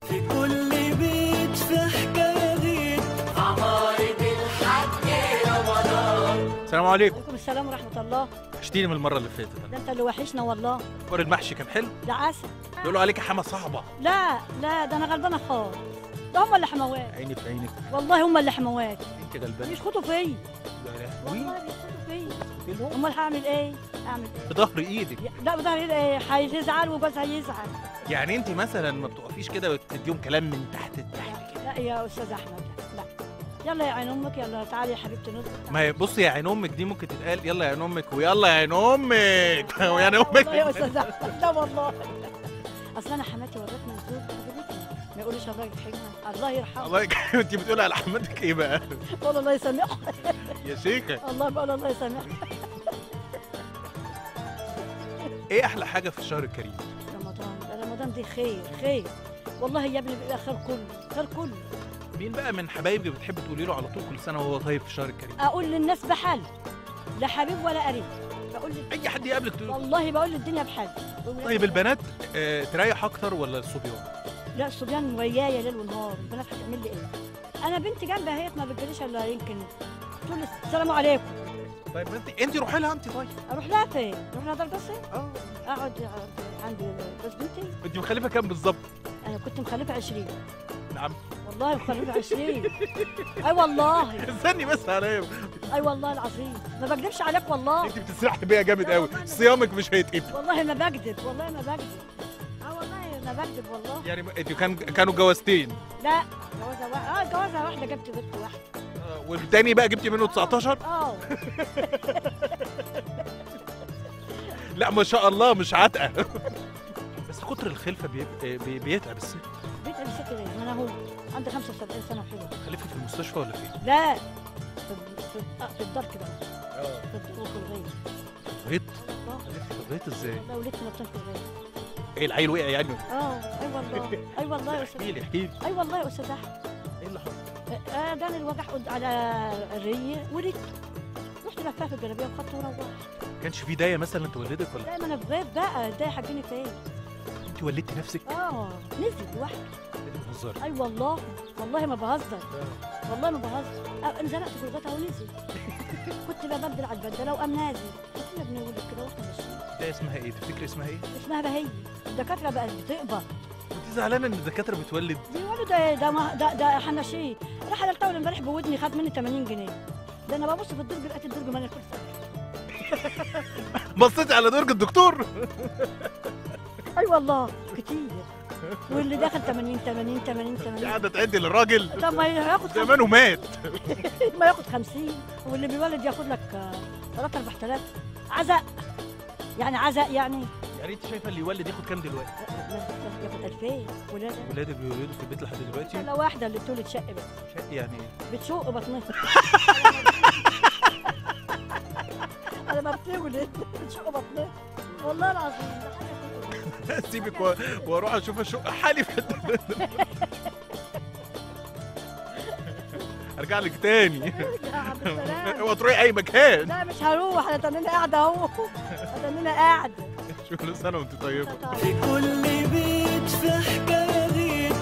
في كل بيت في حكاية السلام عليكم عليكم السلام ورحمة الله اشتيني من المره اللي فاتت ده انت اللي وحشنا والله اخبار المحشي كان حلو ده عسل بيقولوا عليك حما صعبه لا لا ده انا غلبانة خالص ده هم اللي حموات عيني في عينك والله هم اللي حموات انت غلبانه بيشخطوا فيا يا لهوي والله بيشخطوا فيا لهم امال هعمل ايه؟ اعمل ايه؟ بظهر ايدك لا بده ايه هيزعل وجوزها يزعل يعني انت مثلا ما بتقفيش كده وتديهم كلام من تحت لتحت كده لا يا استاذ احمد لا يلا يا عين امك يلا تعالي يا حبيبتي نصبر ما هي بصي يا عين امك دي ممكن تتقال يلا يا عين امك ويلا يا عين امك ويعني امك والله يا استاذ احمد لا والله اصل انا حماتي ورتني الزوج عجبتني ما يقولوش الراجل حكمه الله يرحمه الله يك... انت بتقولي على حماتك ايه بقى بقول الله يسامحه يا شيخه الله بقول الله يسامحه ايه احلى حاجه في الشهر الكريم رمضان ده رمضان دي خير خير والله يا ابني بيبقى خير كله خير كله مين بقى من حبايبك بتحب تقولي له على طول كل سنه وهو طيب في الشهر الكريم اقول للناس بحل لا حبيب ولا قريب بقول لل- اي حد يقابلك تقول له والله بقول للدنيا بحل طيب البنات آه تريح اكتر ولا الصبيان لا الصبيان ويايا ليل ونهار البنات هتعمل لي ايه انا بنتي جنبها هي ما بتجريش الا يمكن تقول لي السلام عليكم طيب ما انت انت روحي لها انت طيب اروح لها فين؟ اروح لها درجسي اه اقعد عندي بس بنتي انت مخلفه كام بالظبط انا كنت مخلفه 20 نعم والله مخلفه 20 اي والله استني بس عليا اي والله العظيم ما بكذبش عليك والله انت بتسرحي بيا جامد قوي صيامك مش هيتقفل والله ما بكذب والله ما بكذب اه والله ما بكذب والله يعني انتوا كان كانوا جوازتين لا جوازه واحده اه جوازه واحده جبت بنت واحده آه، والتاني بقى جبتي منه 19 اه لا ما شاء الله مش عتقه بس كتر الخلفه بي... بي... بيتعب الست بنت ابي ست ليه ما انا هو عندي 75 سنه وحلوه خلفت في المستشفى ولا فين؟ لا في في, آه، في الدار كده في الدار في الغيط غيط اه خلفت في الغيط ازاي؟ والله ولدت مرتين في الغيط ايه العيل وقع يعني؟ اه اي والله اي والله يا استاذ احكي لي احكي لي اي والله يا استاذ احمد ايه اللي حصل؟ آه جاني الوجع قد- على الريه ولدت رحت لفها في الجلابيه وخدته وروحت ما كانش في دايه مثلا تولدك ولا لا ما انا في غيط بقى ده حاجيني فين انت ولدتي نفسك؟ اه نزل لوحده انت بتهزري اي والله والله ما بهزر والله ما بهزر آه، انزلقت في الغيط اهو نزل كنت ببدل على البدله وقام نازل قلت له يا ابني ولد كده واحنا ماشيين ده اسمها ايه؟ تفتكري اسمها ايه؟ اسمها بهي الدكاتره بقت بتقبض انت زعلانه ان الدكاتره بتولد بيقولوا ده ده ما- ده, ده حناشيه راح حلقت اول امبارح بودني خد مني 80 جنيه ده انا ببص في الدرج لقيت الدرج مالي كل سنه بصيتي على درج الدكتور اي والله كتير واللي داخل 80 80 80 انت 80 قاعده تعدي للراجل طب ما ياخد خمسين زمانه مات ما ياخد 50 واللي بيولد ياخد لك 3 4000 عزاء يعني عزاء يعني يعني انت شايفه اللي يولد ياخد كام دلوقتي؟ ياخد 2000 ولاده ولادك بيولدوا في البيت لحد دلوقتي لا واحده اللي بتولد شق بس شق يعني ايه؟ بتشق بطنها انا ما بتولد بتشق بطنها والله العظيم ده حاجه كده. سيبك و- واروح اشوف اشق حالي في حته ارجع لك تاني يا عبد السلام اوعى تروحي اي مكان لا مش هروح انا تنيني قاعده اهو تنيني قاعده شوف كل سنه وانت طيبه في كل بيت في حكاية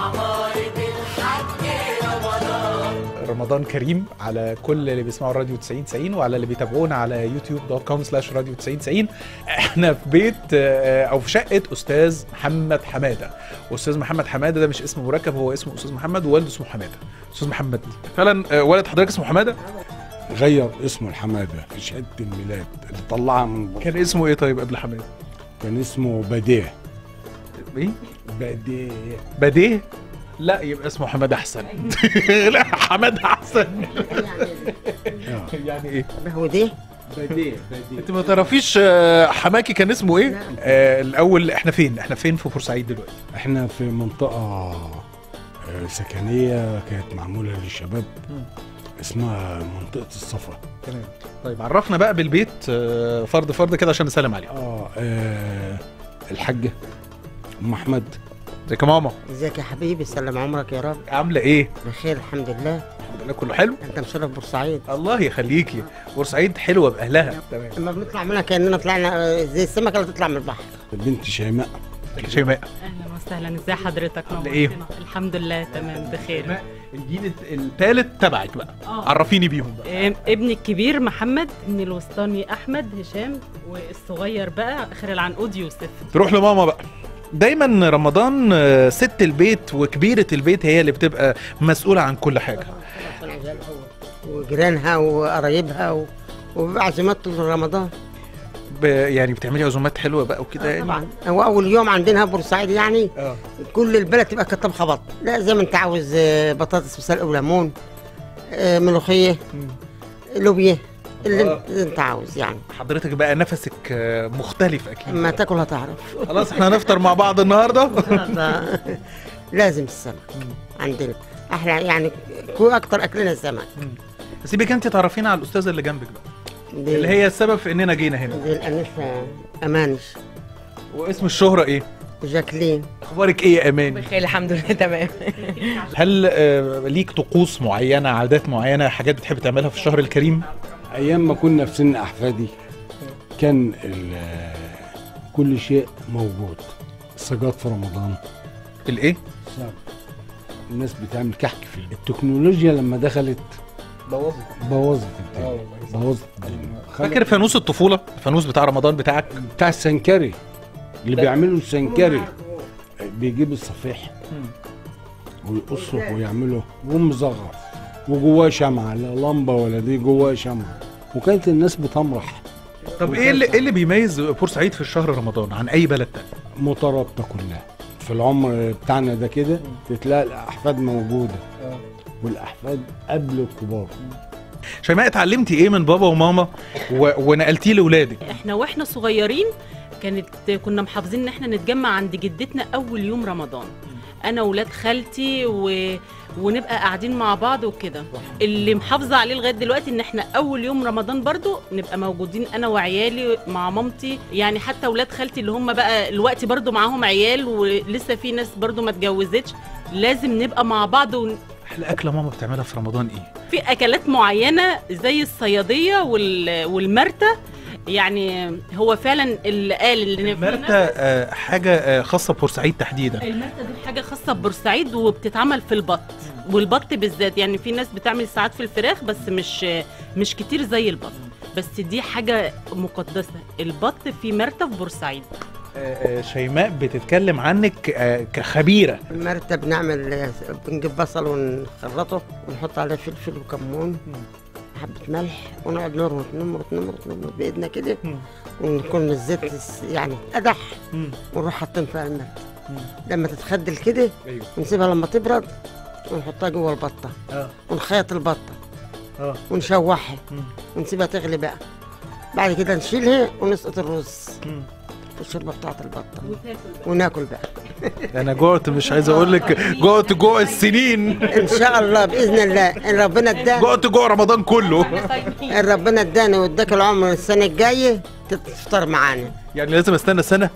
رمضان كريم على كل اللي بيسمعوا الراديو 90 90 وعلى اللي بيتابعونا على يوتيوب دوت كوم سلاش راديو 90 90 احنا في بيت آه، او في شقه استاذ محمد حماده واستاذ محمد حماده ده مش اسم مركب هو اسمه استاذ محمد ووالده اسمه حماده استاذ محمد فعلا آه، والد حضرتك اسمه حماده غير اسمه الحماده في شهاده الميلاد اللي طلعها من بر- كان اسمه ايه طيب قبل حماده كان اسمه بديه ايه بديه بديه لا يبقى اسمه حماد احسن لا حماد احسن آه. يعني ايه هو ده بديه بديه انت ما تعرفيش آه، حماكي كان اسمه ايه آه الاول احنا فين احنا فين في بورسعيد دلوقتي احنا في منطقه آه، سكنيه كانت معموله للشباب اسمها منطقه الصفا تمام طيب عرفنا بقى بالبيت آه، فرد فرد كده عشان نسلم عليه اه, آه الحاجه ام احمد ازيك يا ماما ازيك يا حبيبي سلم عمرك يا رب عامله ايه بخير الحمد لله الحمد لله كله حلو انت مشرف بورسعيد الله يخليكي بورسعيد حلوه باهلها تمام لما بنطلع منها كاننا طلعنا آه، زي السمكه اللي تطلع من البحر بنت شيماء يا شيماء اهلا وسهلا ازي حضرتك عاملة إيه؟ نورتنا. الحمد لله تمام بخير شيماء الجيل الثالث تبعك بقى آه. عرفيني بيهم بقى إيه، ابني الكبير محمد ابني الوسطاني احمد هشام والصغير بقى اخر العنقود يوسف تروح لماما بقى دايما رمضان آه، ست البيت وكبيرة البيت هي اللي بتبقى مسؤولة عن كل حاجة وجيرانها وقرايبها و... وبيبقى عزومات طول رمضان ب... يعني بتعملي عزومات حلوة بقى وكده يعني طبعا هو اول يوم عندنا بورسعيد يعني اه كل البلد تبقى كانت طبخه بط لا زي ما انت عاوز آه، بطاطس بسلق وليمون آه، ملوخيه لوبيا اللي آه. اللي انت عاوز يعني حضرتك بقى نفسك آه، مختلف اكيد اما تاكل هتعرف خلاص احنا هنفطر مع بعض النهارده لازم السمك عندنا احلى يعني كو اكتر اكلنا السمك سيبك انت تعرفينا على الاستاذه اللي جنبك بقى دي اللي هي السبب في اننا جينا هنا دي الانسه امانش واسم الشهره ايه جاكلين اخبارك ايه يا امان بخير الحمد لله تمام هل آه، ليك طقوس معينه عادات معينه حاجات بتحب تعملها في الشهر الكريم ايام ما كنا في سن احفادي كان ال- كل شيء موجود السجاد في رمضان الايه ساعة. الناس بتعمل كحك في البيت. التكنولوجيا لما دخلت بوظت بوظت الدنيا بوظت الدنيا فاكر فانوس الطفوله الفانوس بتاع رمضان بتاعك بتاع السنكري اللي بيعملوا السنكري بيجيب الصفيح ويقصه ويعمله ومزغر وجواه شمعة لا لمبة ولا دي جواه شمعة وكانت الناس بتمرح طب ايه اللي ايه اللي بيميز بورسعيد في الشهر رمضان عن اي بلد تاني مترابطة كلها في العمر بتاعنا ده كده تلاقي الأحفاد موجودة والأحفاد قبل الكبار شيماء اتعلمتي ايه من بابا وماما و... ونقلتيه لاولادك احنا واحنا صغيرين كانت كنا محافظين ان احنا نتجمع عند جدتنا اول يوم رمضان انا وولاد خالتي و... ونبقى قاعدين مع بعض وكده اللي محافظه عليه لغايه دلوقتي ان احنا اول يوم رمضان برضو نبقى موجودين انا وعيالي مع مامتي يعني حتى ولاد خالتي اللي هم بقى الوقت برضو معاهم عيال ولسه في ناس برضو ما اتجوزتش لازم نبقى مع بعض ون... احلى اكله ماما بتعملها في رمضان ايه في اكلات معينه زي الصياديه وال... والمرته يعني هو فعلا اللي قال اللي مرتة آه، حاجه آه، خاصه ببورسعيد تحديدا المرتة دي حاجة خاصة ببورسعيد وبتتعمل في البط والبط بالذات يعني في ناس بتعمل ساعات في الفراخ بس مش مش كتير زي البط بس دي حاجة مقدسة البط في مرتة في بورسعيد آه، آه، شيماء بتتكلم عنك آه، كخبيره المرتة بنعمل بنجيب بصل ونخرطه ونحط عليه فلفل وكمون حبة ملح ونقعد نربط نمرط نمرط نمرط بإيدنا كده مم. ونكون الزيت الس- يعني قدح ونروح حاطين فيها المرتة لما تتخدل كده ايوه ونسيبها لما تبرد ونحطها جوه البطة اه ونخيط البطة اه ونشوحها مم. ونسيبها تغلي بقى بعد كده نشيلها ونسقط الرز مم. في الشوربة بتاعت البطة وناكل بقى انا جوعت مش عايز اقول لك جوعت جوع السنين ان شاء الله باذن الله ان ربنا ادانا جوعت جوع رمضان كله ان ربنا ادانا واداك العمر السنه الجايه تفطر معانا يعني لازم استنى سنه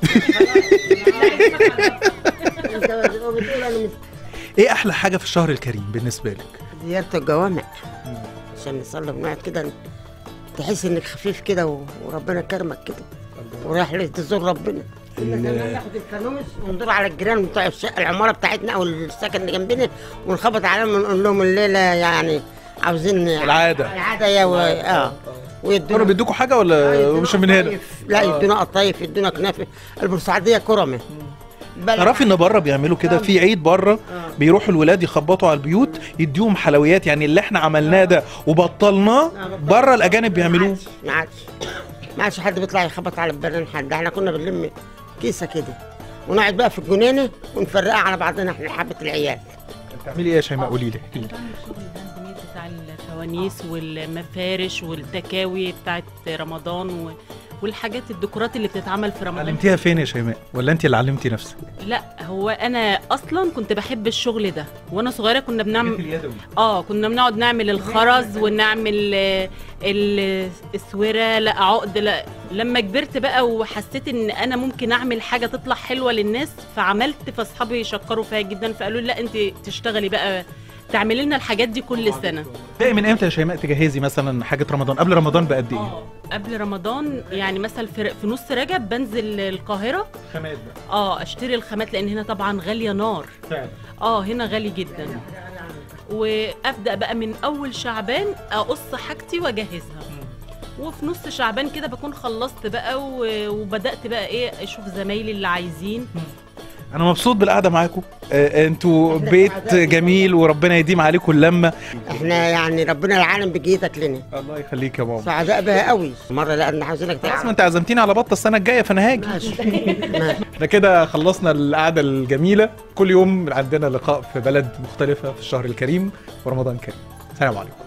انت بتقول انا مس- ايه احلى حاجه في الشهر الكريم بالنسبه لك زياره الجوامع عشان نصلي ونقعد كده تحس انك خفيف كده و- وربنا كرمك كده ورايح ليه تزور ربنا ال- ناخد الفانوس وندور على الجيران بتوع الشقه العماره بتاعتنا او السكن اللي جنبنا ونخبط عليهم ونقول لهم الليله يعني عاوزين العاده العاده يا و... اه كانوا ويدونا بيدوكوا حاجه ولا مش من هنا قطايف. لا يدونا قطايف يدونا كنافه البورسعيديه كرمه بلح. تعرفي ان بره بيعملوا كده في عيد بره بيروحوا الولاد يخبطوا على البيوت يديهم حلويات يعني اللي احنا عملناه ده وبطلناه بره الاجانب بيعملوه ما عادش ما عادش حد بيطلع يخبط على البنان حد احنا كنا بنلم كيسه كده ونقعد بقى في الجنينه ونفرقها على بعضنا احنا حبه العيال بتعملي ايه يا شيماء قولي لي احكي لي بعمل شغل الهاند ميد بتاع الفوانيس والمفارش والتكاوي بتاعت رمضان و... والحاجات الديكورات اللي بتتعمل في رمضان علمتيها فين يا شيماء ولا انت اللي علمتي نفسك لا هو انا اصلا كنت بحب الشغل ده وانا صغيره كنا بنعمل اليدوي اه كنا بنقعد نعمل الخرز ونعمل آه، ال- السوره لا عقد لا لما كبرت بقى وحسيت ان انا ممكن اعمل حاجه تطلع حلوه للناس فعملت فاصحابي شكروا فيا جدا فقالوا لي لا انت تشتغلي بقى تعملي لنا الحاجات دي كل سنه تبدأي من امتى يا شيماء تجهزي مثلا حاجه رمضان قبل رمضان بقد ايه اه قبل رمضان يعني مثلا في في نص رجب بنزل القاهره خامات بقى اه اشتري الخامات لان هنا طبعا غاليه نار فعلا اه هنا غالي جدا وابدا بقى من اول شعبان اقص حاجتي واجهزها وفي نص شعبان كده بكون خلصت بقى و- وبدات بقى ايه اشوف زمايلي اللي عايزين انا مبسوط بالقعده معاكم آه، انتوا بيت جميل وربنا يديم عليكم اللمه احنا يعني ربنا العالم بجيتك لنا الله يخليك يا ماما سعداء بها قوي مره لان عاوزينك خلاص ما تعرف انت عزمتيني على بطه السنه الجايه فانا هاجي ماشي ماشي. احنا كده خلصنا القعده الجميله كل يوم عندنا لقاء في بلد مختلفه في الشهر الكريم ورمضان كريم سلام عليكم